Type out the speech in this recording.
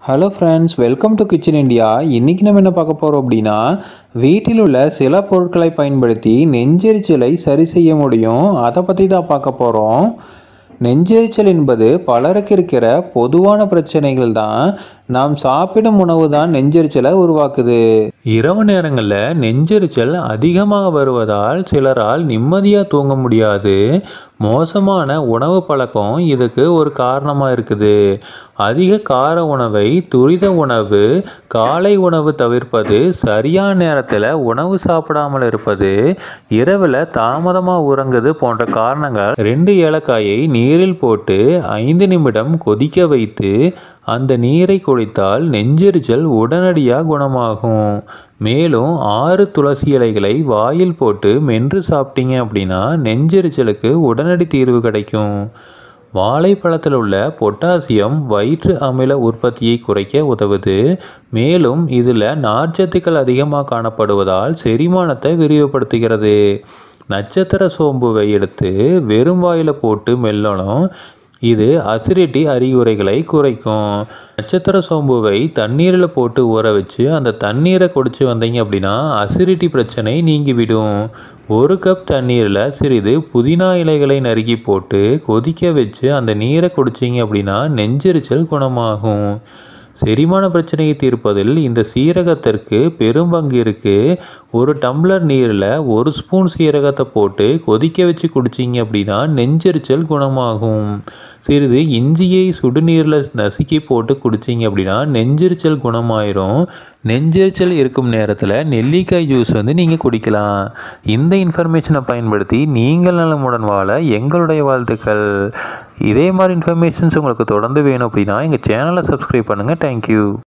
hello friends welcome to kitchen India இன்றைக்கி நம்ம என்ன பார்க்க போகிறோம் அப்படின்னா வீட்டில் உள்ள சில பொருட்களை பயன்படுத்தி நெஞ்செரிச்சலை சரி செய்ய முடியும் அதை பற்றி தான் பார்க்க போகிறோம் நெஞ்செரிச்சல் என்பது பலருக்கு இருக்கிற பொதுவான பிரச்சனைகள் தான் நாம் சாப்பிடும் உணவு தான் நெஞ்செரிச்சலை உருவாக்குது இரவு நேரங்களில் நெஞ்செரிச்சல் அதிகமாக வருவதால் சிலரால் நிம்மதியாக தூங்க முடியாது மோசமான உணவு பழக்கம் இதுக்கு ஒரு காரணமாக இருக்குது அதிக கார உணவை துரித உணவு காலை உணவு தவிர்ப்பது சரியான நேரத்தில் உணவு சாப்பிடாமல் இருப்பது இரவில் தாமதமாக உறங்குது போன்ற காரணங்கள் ரெண்டு ஏலக்காயை நீரில் போட்டு ஐந்து நிமிடம் கொதிக்க வைத்து அந்த நீரை குடித்தால் நெஞ்செரிச்சல் உடனடியாக குணமாகும் மேலும் ஆறு துளசி இலைகளை வாயில் போட்டு மென்று சாப்பிட்டீங்க அப்படின்னா நெஞ்செரிச்சலுக்கு உடனடி தீர்வு கிடைக்கும் வாழைப்பழத்தில் உள்ள பொட்டாசியம் வயிற்று அமில உற்பத்தியை குறைக்க உதவுது மேலும் இதில் நார்ச்சத்துக்கள் அதிகமாக காணப்படுவதால் செரிமானத்தை விரிவுபடுத்துகிறது நட்சத்திர சோம்புவை எடுத்து வெறும் வாயில் போட்டு மெல்லணும் இது அசிடிட்டி அறிகுறிகளை குறைக்கும் நட்சத்திர சோம்புவை தண்ணீரில் போட்டு ஊற வச்சு அந்த தண்ணீரை குடிச்சு வந்தீங்க அப்படின்னா அசிடிட்டி பிரச்சனை நீங்கிவிடும் ஒரு கப் தண்ணீரில் சிறிது புதினா இலைகளை நறுக்கி போட்டு கொதிக்க வச்சு அந்த நீரை குடிச்சிங்க அப்படின்னா நெஞ்செரிச்சல் குணமாகும் செரிமான பிரச்சனையை தீர்ப்பதில் இந்த சீரகத்திற்கு பெரும் பங்கு இருக்குது ஒரு டம்ளர் நீரில் ஒரு ஸ்பூன் சீரகத்தை போட்டு கொதிக்க வச்சு குடிச்சிங்க அப்படின்னா நெஞ்செரிச்சல் குணமாகும் சிறிது இஞ்சியை சுடுநீரில் நசுக்கி போட்டு குடிச்சிங்க அப்படின்னா நெஞ்செரிச்சல் குணமாயிரும் நெஞ்செரிச்சல் இருக்கும் நேரத்தில் நெல்லிக்காய் ஜூஸ் வந்து நீங்கள் குடிக்கலாம் இந்த இன்ஃபர்மேஷனை பயன்படுத்தி நீங்கள் நலமுடன் வாழ எங்களுடைய வாழ்த்துக்கள் இதே மாதிரி இன்ஃபர்மேஷன்ஸ் உங்களுக்கு தொடர்ந்து வேணும் அப்படின்னா எங்கள் சேனலை சப்ஸ்கிரைப் பண்ணுங்கள் தேங்க்யூ